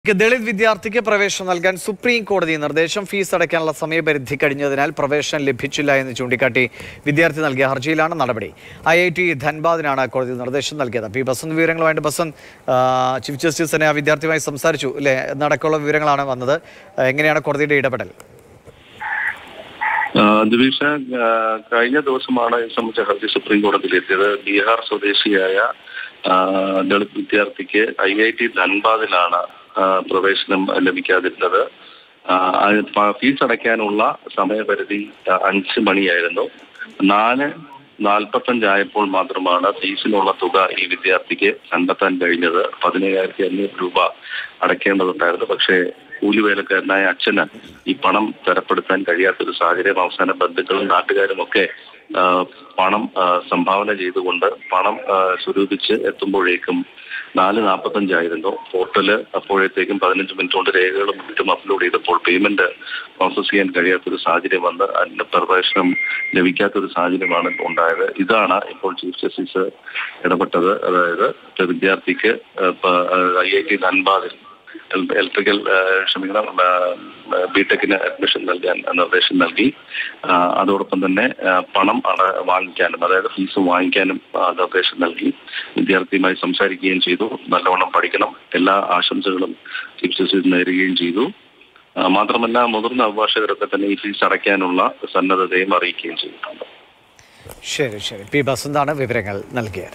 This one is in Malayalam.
ദളിത് വിദ്യാർത്ഥിക്ക് പ്രവേശനം നൽകാൻ സുപ്രീം കോടതി നിർദ്ദേശം ഫീസ് അടയ്ക്കാനുള്ള സമയപരിധി കഴിഞ്ഞതിനാൽ പ്രവേശനം ലഭിച്ചില്ല എന്ന് ചൂണ്ടിക്കാട്ടി വിദ്യാർത്ഥി നൽകിയ ഹർജിയിലാണ് നടപടി ഐ ഐ ടി ധൻബാദിനാണ് കോടതി നിർദ്ദേശം നൽകിയത് പി ബസന്ത് വിവരങ്ങളുമായിട്ട് ബസന്ത് ആ, ചീഫ് ജസ്റ്റിസ് തന്നെ ആ വിദ്യാർത്ഥിയുമായി സംസാരിച്ചു അല്ലേ എന്നടക്കമുള്ള വിവരങ്ങളാണ് വന്നത് ആ, എങ്ങനെയാണ് കോടതിയുടെ ഇടപെടൽ ആ, ദിവിഷ ആ, കഴിഞ്ഞ ദിവസമാണ് ഇത് സംബന്ധിച്ച ഹർജി സുപ്രീം കോടതിയിൽ എത്തിയത് ബീഹാർ സ്വദേശിയായ ആ, ദളിത് വിദ്യാർത്ഥിക്ക് ഐ ഐ ടി ധൻബാദിലാണ് ആ, പ്രവേശനം ലഭിക്കാതിരുന്നത് ആ, അത് പ- ഫീസ് അടയ്ക്കാനുള്ള സമയപരിധി ആ, അഞ്ച് മണിയായിരുന്നു നാല് നാൽപ്പത്തഞ്ചായപ്പോൾ മാത്രമാണ് ഫീസിനുള്ള തുക ഈ വിദ്യാർത്ഥിക്ക് കണ്ടെത്താൻ കഴിഞ്ഞത് പതിനയ്യായിരത്തി അഞ്ഞൂറ് രൂപ അടയ്ക്കേണ്ടതുണ്ടായിരുന്നു പക്ഷേ കൂലിവേലക്കാരനായ അച്ഛന് ഈ പണം തരപ്പെടുത്താൻ കഴിയാത്തൊരു സാഹചര്യം അവസാന ബന്ധുക്കളും നാട്ടുകാരും ഒക്കെ ആ, പണം ആ, സംഭാവന ചെയ്തുകൊണ്ട് പണം ആ, സ്വരൂപിച്ച് എത്തുമ്പോഴേക്കും നാല് നാൽപ്പത്തഞ്ചായിരുന്നു പോർട്ടല് അപ്പോഴത്തേക്കും പതിനഞ്ച് മിനിറ്റ് കൊണ്ട് രേഖകളും മറ്റും അപ്ലോഡ് ചെയ്തപ്പോൾ പേയ്മെന്റ് പ്രോസസ് ചെയ്യാൻ കഴിയാത്തൊരു സാഹചര്യം വന്ന് അതിന്റെ പ്രവേശനം ലഭിക്കാത്തൊരു സാഹചര്യമാണ് ഉണ്ടായത് ഇതാണ് ഇപ്പോൾ ചീഫ് ജസ്റ്റിസ് ഇടപെട്ടത് അതായത് ഇപ്പൊ വിദ്യാർത്ഥിക്ക് ഐ ഐ ടി ധൻബാദിൽ ഇലക്ട്രിക്കൽ ക്ഷമിക്കണം ബിടെക്കിന് അഡ്മിഷൻ നൽകാൻ നിർദ്ദേശം നൽകി ആ, അതോടൊപ്പം തന്നെ ആ, പണം അട വാങ്ങിക്കാനും അതായത് ഫീസ് വാങ്ങിക്കാനും ആ, നിർദ്ദേശം നൽകി വിദ്യാർത്ഥിയുമായി സംസാരിക്കുകയും ചെയ്തു നല്ലവണ്ണം പഠിക്കണം എല്ലാ ആശംസകളും ചീഫ് ജസ്റ്റിസ് നേരുകയും ചെയ്തു ആ, മാത്രമല്ല മുതിർന്ന അഭിഭാഷകരൊക്കെ തന്നെ ഈ ഫീസ് അടയ്ക്കാനുള്ള സന്നദ്ധതയും അറിയിക്കുകയും ചെയ്തിട്ടുണ്ട് ശരി ശരി പി ബസന്താണ് വിവരങ്ങൾ നൽകിയത്